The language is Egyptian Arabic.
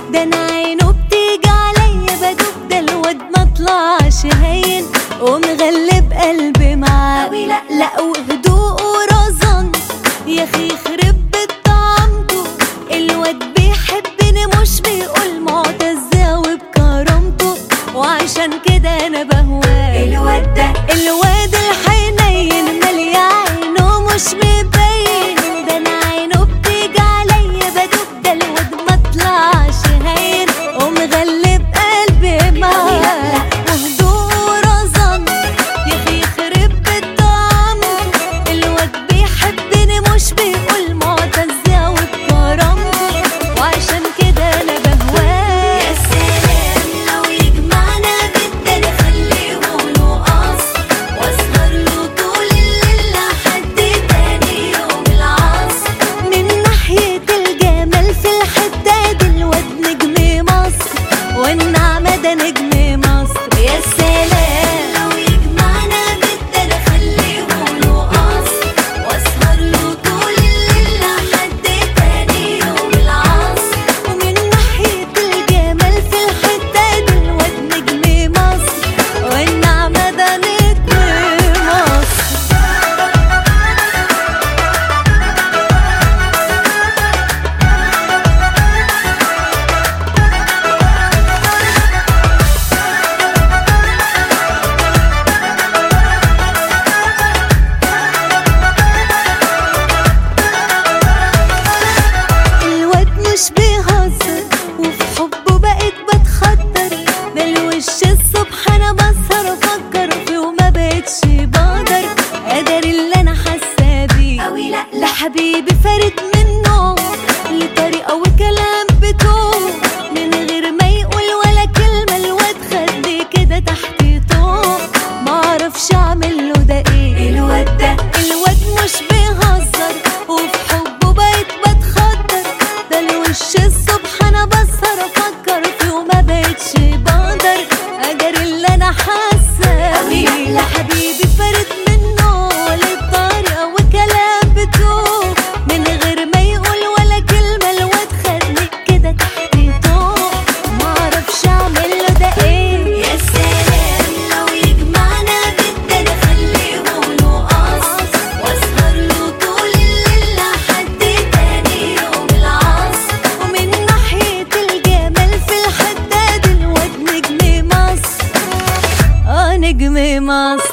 ده انا عينه بتيجي عليا بدوب ده الواد ما طلعش هين ومغلب قلبي معاه أوي لأ لا وهدوءه رزن يا اخي يخرب بيت طعمته الواد بيحبني مش بيقول معتز أوي بكرامته وعشان كده انا بهواه الواد ده الواد الحنين مالي عينه مش مبين ده انا عينه بتيجي عليا بدوب ده الواد ما طلعش هين ومغلب قلبي معاه وهدوءه رزن يا اخي يخرب بيت طعمه الواد بيحبني مش بيقول معتز أوي بكرامته وعشان كده انا بهواه يا سلام لو يجمعنا بالدنيا خليه له قصر واسهر له طول الليل لحد تاني يوم العصر من ناحية الجمال في الحتة دي الواد نجم مصر والنعمة ده نجم مصر يا سلام لو يجمعنا بالدنيا خليه له قصر واسهر له طول الليل لحد تاني يوم العصر ومن ناحية الجمال في الحتة دي الواد نجم مصر والنعمة ده نجم مصر الواد مش بيهزر وفي حبه بقيت بتخدر ده الوش الصبح انا بسهر افكر فيه وما بقتش بقدر قدر اللي انا حاسه بيه أوي لأ لا حبيبي فارد منه لطريقه وكلام بتوه من غير ما يقول ولا كلمه الواد خدني كده تحت طوق معرفش اعمل له ده ايه الواد ده الواد مش بيهزر وفي حبه بقيت بتخدر ده الوش الصبح انا بسهر افكر فيه وما بقتش بقدر اجر اللي انا حاسه بيه لا حبيبي فارد منه للطريقه وكلام بتوه من غير ما يقول ولا كلمه الواد خدني كده تحت طوق معرفش اعمل له ده ايه يا سلام لو يجمعنا بالدنيا خليه له قصر واسهر له طول الليل لحد تاني يوم العصر ومن ناحية الجمال في الحداد الواد نجم مصر اه نجم مصر